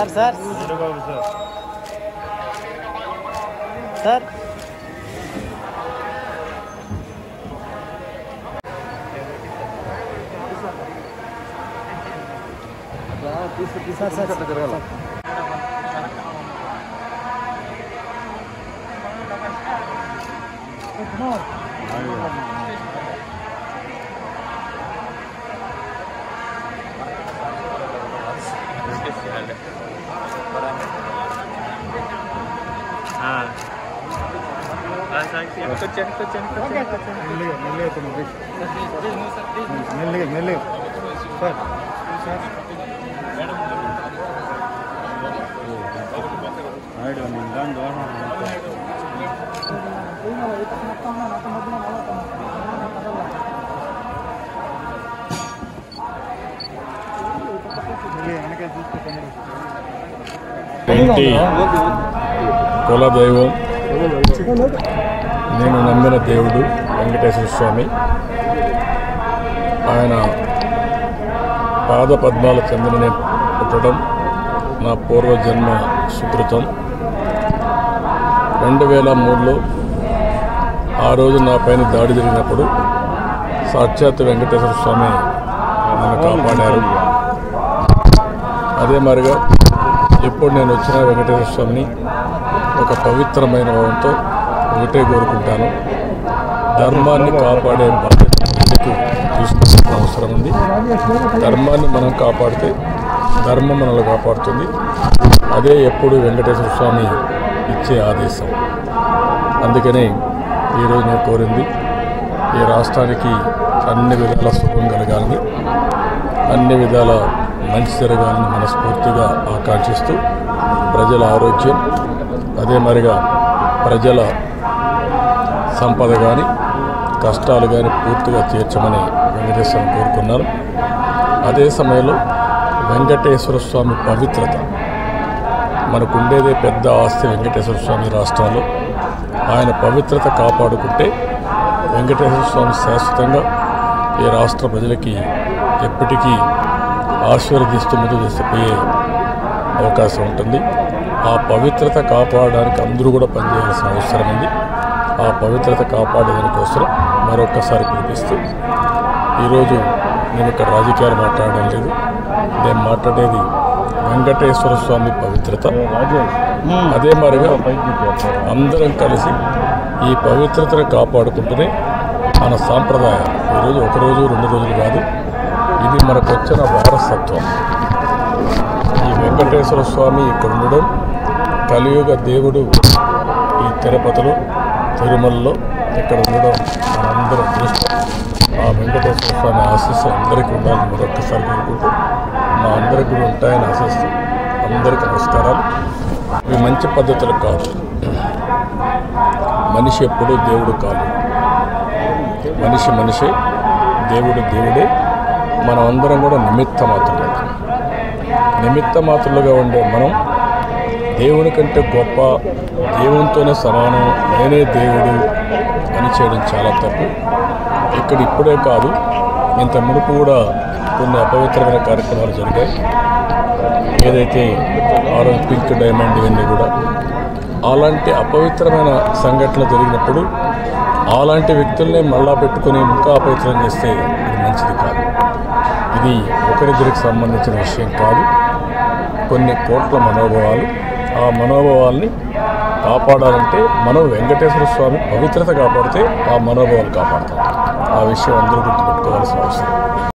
sir sir Chandrababu sir sir sir sir sir మెల్లిగా మెల్లిగా తమ్ముడు మెల్లిగా మెల్లిగా సార్ సార్ ఆడు నేను దాని ద్వారా వెనక చూస్తే తమ్ముడు ఇంటి కులదైవం నేను నమ్మిన దేవుడు వెంకటేశ్వర స్వామి ఆయన పాద పద్మాల చెందిన నేను పుట్టడం నా పూర్వజన్మ సుకృతం రెండు వేల మూడులో ఆ రోజు నా పైన దాడి జరిగినప్పుడు సాక్షాత్ వెంకటేశ్వర స్వామి నన్ను కాపాడారు అదే మరిగా ఎప్పుడు నేను వచ్చిన వెంకటేశ్వర స్వామిని ఒక పవిత్రమైన భావంతో ఒకటే కోరుకుంటాను ధర్మాన్ని కాపాడే బాధ్యత ముందుకు తీసుకోవాల్సిన అవసరం ఉంది ధర్మాన్ని మనం కాపాడితే ధర్మం మనల్ని కాపాడుతుంది అదే ఎప్పుడు వెంకటేశ్వర స్వామి ఇచ్చే ఆదేశం అందుకనే ఈరోజు నేను కోరింది ఈ రాష్ట్రానికి అన్ని విధాల సుఖం కలగాలని అన్ని విధాల మంచి జరగాలని మనస్ఫూర్తిగా ఆకాంక్షిస్తూ ప్రజల ఆరోగ్యం అదే మరిగా ప్రజల సంపద కానీ కష్టాలు కానీ పూర్తిగా తీర్చమని వెంకటేశ్వరం కోరుకున్నారు అదే సమయంలో వెంకటేశ్వర స్వామి పవిత్రత మనకుండేదే పెద్ద ఆస్తి వెంకటేశ్వర స్వామి రాష్ట్రంలో ఆయన పవిత్రత కాపాడుకుంటే వెంకటేశ్వర స్వామి శాశ్వతంగా ఈ రాష్ట్ర ప్రజలకి ఎప్పటికీ ఆశీర్వదిస్తూ ముందుకు తీసుకుపోయే అవకాశం ఉంటుంది ఆ పవిత్రత కాపాడడానికి అందరూ కూడా పనిచేయాల్సిన అవసరం ఉంది ఆ పవిత్రత కాపాడేదానికోసం మరొకసారి పిలిపిస్తూ ఈరోజు నేను ఇక్కడ రాజకీయాలు మాట్లాడడం లేదు నేను మాట్లాడేది వెంకటేశ్వర స్వామి పవిత్రత అదే మరిగా అందరం కలిసి ఈ పవిత్రతను కాపాడుకుంటూనే మన సాంప్రదాయం ఈరోజు ఒక రోజు రెండు రోజులు కాదు ఇది మనకు వచ్చిన వారసత్వం ఈ వెంకటేశ్వర స్వామి ఇక్కడ ఉండడం కలియుగ దేవుడు ఈ తిరుపతిలో తిరుమలలో ఇక్కడ ఉండడం మనందరం దృష్టి ఆ వెంకటేశ్వర స్వామి ఆశీస్సు అందరికీ ఉండాలని మరొక్కసారి కోరుకుంటూ మా అందరికి కూడా ఉంటాయని ఆశిస్తూ అందరికీ నమస్కారాలు ఇవి మంచి పద్ధతులు కాదు మనిషి ఎప్పుడూ దేవుడు కాదు మనిషి మనిషే దేవుడు దేవుడే మనం అందరం కూడా నిమిత్త మాత్రమే నిమిత్త మాత్రులుగా ఉండే మనం దేవుని కంటే గొప్ప దేవునితోనే సమానం నేనే దేవుడు అని చేయడం చాలా తప్పు ఇక్కడ ఇప్పుడే కాదు ఇంత మునుపు కూడా కొన్ని అపవిత్రమైన కార్యక్రమాలు జరిగాయి ఏదైతే ఆరెంజ్ పింక్ డైమండ్ ఇవన్నీ కూడా అలాంటి అపవిత్రమైన సంఘటనలు జరిగినప్పుడు అలాంటి వ్యక్తుల్ని మళ్ళా పెట్టుకొని ఇంకా అపవిత్రం చేస్తే ఇది మంచిది కాదు ఇది ఒకరిద్దరికి సంబంధించిన విషయం కాదు కొన్ని కోట్ల మనోభావాలు ఆ మనోభావాల్ని కాపాడాలంటే మనం వెంకటేశ్వర స్వామి పవిత్రత కాపాడితే ఆ మనోభావాలు కాపాడతాం ఆ విషయం అందరూ గుర్తుపెట్టుకోవాల్సిన అవసరం